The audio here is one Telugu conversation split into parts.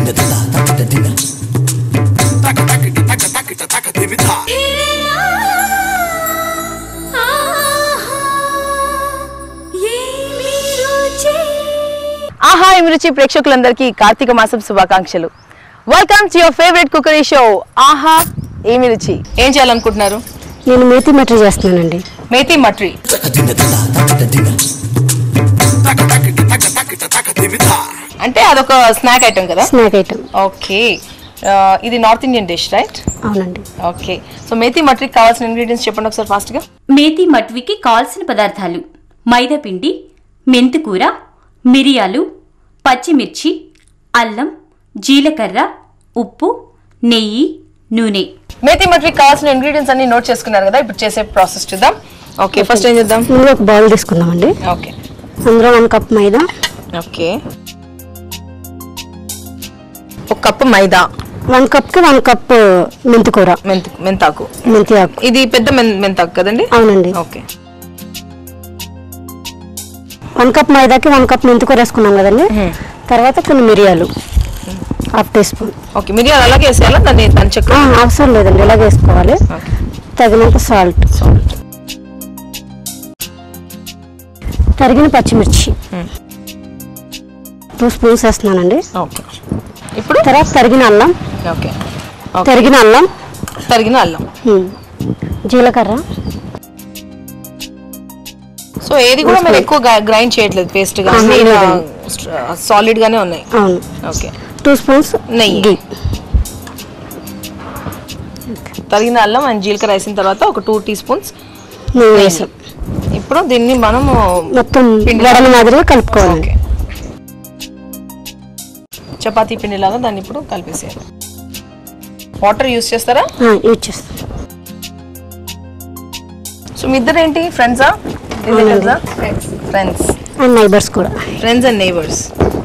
ఆహా ఇమిరుచి ప్రేక్షకులందరికీ కార్తీక మాసం శుభాకాంక్షలు welcome to your favourite cookery show Aha Emi రుచి ఏం చేయాలనుకుంటున్నారు నేను మేతి మటర్ చేస్తున్నానండి మేతి మట్రి అంటే అదొక స్నాక్ ఐటమ్ కదా స్నాక్ ఐటమ్ ఓకే ఇది నార్త్ ఇండియన్ డిష్ రైట్ అవునండి ఓకే సో మేతి మట్రికి కావాల్సిన ఇంగ్రీడియంట్స్ చెప్పండి ఒకసారి ఫాస్ట్గా మేతి మట్వికి కావలసిన పదార్థాలు మైదాపిండి మెంతుకూర మిరియాలు పచ్చిమిర్చి అల్లం జీలకర్ర ఉప్పు నెయ్యి నూనె మేతి మట్రికి కావాల్సిన ఇంగ్రీడియంట్స్ అన్ని నోట్ చేసుకున్నారు కదా ఇప్పుడు చేసే ప్రాసెస్ చూద్దాం ఓకే ఫస్ట్ ఏం చేద్దాం ముందు ఒక బౌల్ తీసుకుందామండి ఓకే అందులో వన్ కప్ మైదా ఓకే ఒక కప్పు మైదా వన్ కప్కి వన్ కప్ మెంతికూర మెంత మెంతాకు మెంతి ఆకు ఇది పెద్ద మెన్ మెంతాకు కదండి అవునండి ఓకే వన్ కప్ మైదాకి వన్ కప్ మెంతికూర వేసుకున్నాం కదండి తర్వాత కొన్ని మిరియాలు హాఫ్ టీ స్పూన్ ఓకే మిరియాలు అలాగే వేసేయాలా దాన్ని దాని చెక్క అవసరం లేదండి ఇలాగ వేసుకోవాలి ఓకే తగినంత సాల్ట్ తరిగిన పచ్చిమిర్చి టూ స్పూన్స్ వేస్తున్నానండి ఓకే ఇప్పుడు తర్వాత తరిగిన అల్లం ఓకే ఓకే తరిగిన అల్లం తరిగిన అల్లం హ్మ్. జీలకర్ర సో ఏది కూడా మీరు ఎక్కువ గ్రైండ్ చేయట్లేదు పేస్ట్ గా ఆహా, లేదండి. సాలిడ్ గానే ఉన్నాయి అవును ఓకే టూ స్పూన్స్ నెయ్యి. ఘీ తరిగిన అల్లం అండ్ జీలకర్ర వేసిన తర్వాత ఒక టూ టీ స్పూన్స్ నెయ్యి వేసాం ఇప్పుడు దీన్ని మనము మొత్తం పిండి వడల మాదిరిగా కలుపుకోవాలి ఓకే చపాతీ పిండి లాగా దాన్ని ఇప్పుడు కలిపేసేయాలి వాటర్ యూస్ చేస్తారా ఆ, యూజ్ చేస్తాం సో మీ ఇద్దరు ఏంటి ఫ్రెండ్సా ఫ్రెండ్స్ అండ్ నైబర్స్ కూడా ఫ్రెండ్స్ అండ్ నైబర్స్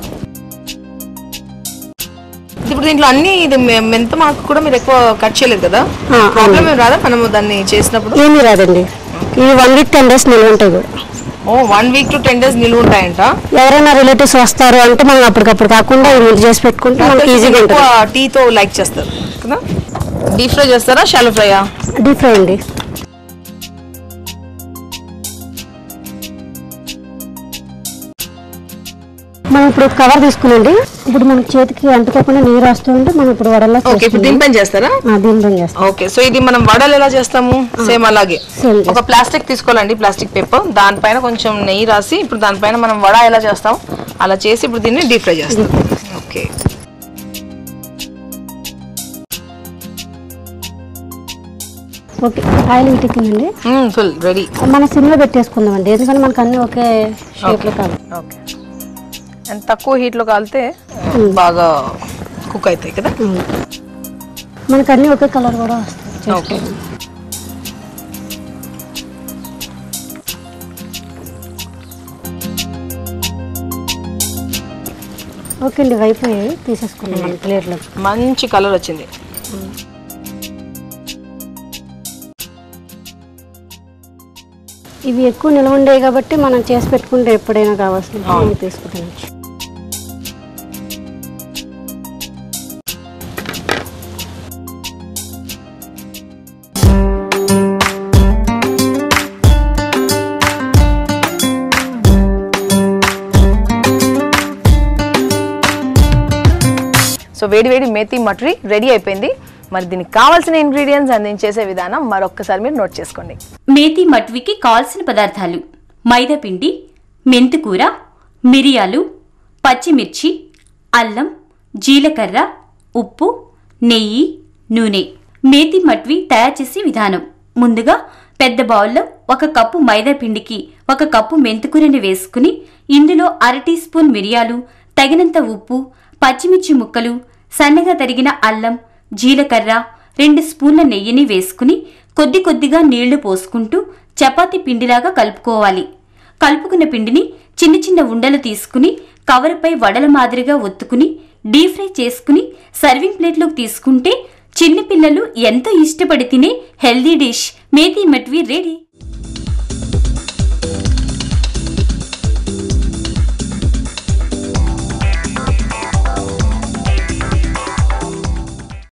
ఇప్పుడు దీంట్లో అన్ని ఇది మె- మెంత మాకు కూడా మీరు ఎక్కువ కట్ చేయలేదు కదా ఆ, ప్రాబ్లం అవును. ఏం రాదా మనము దాన్ని చేసినప్పుడు ఏమీ రాదండి ఇవి వన్ వీక్ టెన్ డేస్ నిల్వ ఉంటాయి కూడా ఓ one week to ten days నిలువ ఉంటాయంట ఎవరైనా రిలేటివ్స్ వస్తారు అంటే మనం అప్పటికప్పుడు కాకుండా ఇవి ముందు చేసి పెట్టుకుంటే నాకు మనకి తెలిసి ఈజీగా ఎక్కువ ఉంటుంది టీతో లైక్ చేస్తారు కదా డీప్ ఫ్రై చేస్తారా షాలో ఫ్రైయా డీప్ ఫ్రై అండి మనం ఇప్పుడు కవర్ తీసుకునండి ఇప్పుడు మనకి చేతికి అంటుకోకుండా నీరు వస్తుంటే మనం ఇప్పుడు వడల్లా ఓకే ఇప్పుడు చేసుకుందాం. దీనిపైన చేస్తారా ఆ, దీనిపైన చేస్తాం ఓకే సో ఇది మనం వడలు ఎలా చేస్తాము సేమ్ అలాగే Same ఒక ప్లాస్టిక్ తీసుకోవాలండి ప్లాస్టిక్ పేపర్ దానిపైన కొంచెం నెయ్యి రాసి ఇప్పుడు దానిపైన మనం వడ ఎలా చేస్తాం అలా చేసి ఇప్పుడు దీన్ని డీప్ ఫ్రై చేస్తాం ఓకే ఓకే ఆయిల్ వీటికిందండి ఫుల్ రెడీ మన సిమ్లో పెట్టేసుకుందామండి ఎందుకంటే మనకు అన్ని ఒకే షేప్లో కాదు ఓకే అండ్ తక్కువ హీట్లో కాలితే బాగా కుక్ అవుతాయి కదా మనకు అన్ని ఒకే కలర్ కూడా వస్తాయి ఓకే ఓకే అండి అయిపోయాయి తీసేసుకుందాం మన ప్లేట్లో మంచి కలర్ వచ్చింది ఇవి ఎక్కువ నిల్వ ఉండేవి కాబట్టి మనం చేసి పెట్టుకుంటే ఎప్పుడైనా కావాల్సిన మనం తీసుకుంటాం సో వేడి వేడి మేతి మటరీ రెడీ అయిపోయింది మరి దీనికి కావాల్సిన ఇంగ్రీడియంట్స్ అండ్ నేను చేసే విధానం మరొక్కసారి మీరు నోట్ చేసుకోండి మేతి మట్వికి కావలసిన పదార్థాలు మైదాపిండి మెంతుకూర మిరియాలు పచ్చిమిర్చి అల్లం జీలకర్ర ఉప్పు నెయ్యి నూనె మేతి మట్వి తయారు చేసే విధానం ముందుగా పెద్ద బౌల్లో ఒక కప్పు మైదా పిండికి ఒక కప్పు మెంతుకూరని వేసుకుని ఇందులో అర టీ స్పూన్ మిరియాలు తగినంత ఉప్పు పచ్చిమిర్చి ముక్కలు సన్నగా తరిగిన అల్లం జీలకర్ర రెండు స్పూన్ల నెయ్యిని వేసుకుని కొద్ది కొద్దిగా నీళ్లు పోసుకుంటూ చపాతీ పిండిలాగా కలుపుకోవాలి కలుపుకున్న పిండిని చిన్న చిన్న ఉండలు తీసుకుని కవరుపై వడల మాదిరిగా ఒత్తుకుని డీప్ ఫ్రై చేసుకుని సర్వింగ్ ప్లేట్లోకి తీసుకుంటే చిన్న పిల్లలు ఎంతో ఇష్టపడి తినే హెల్దీ డిష్ మేతి మట్వి రెడీ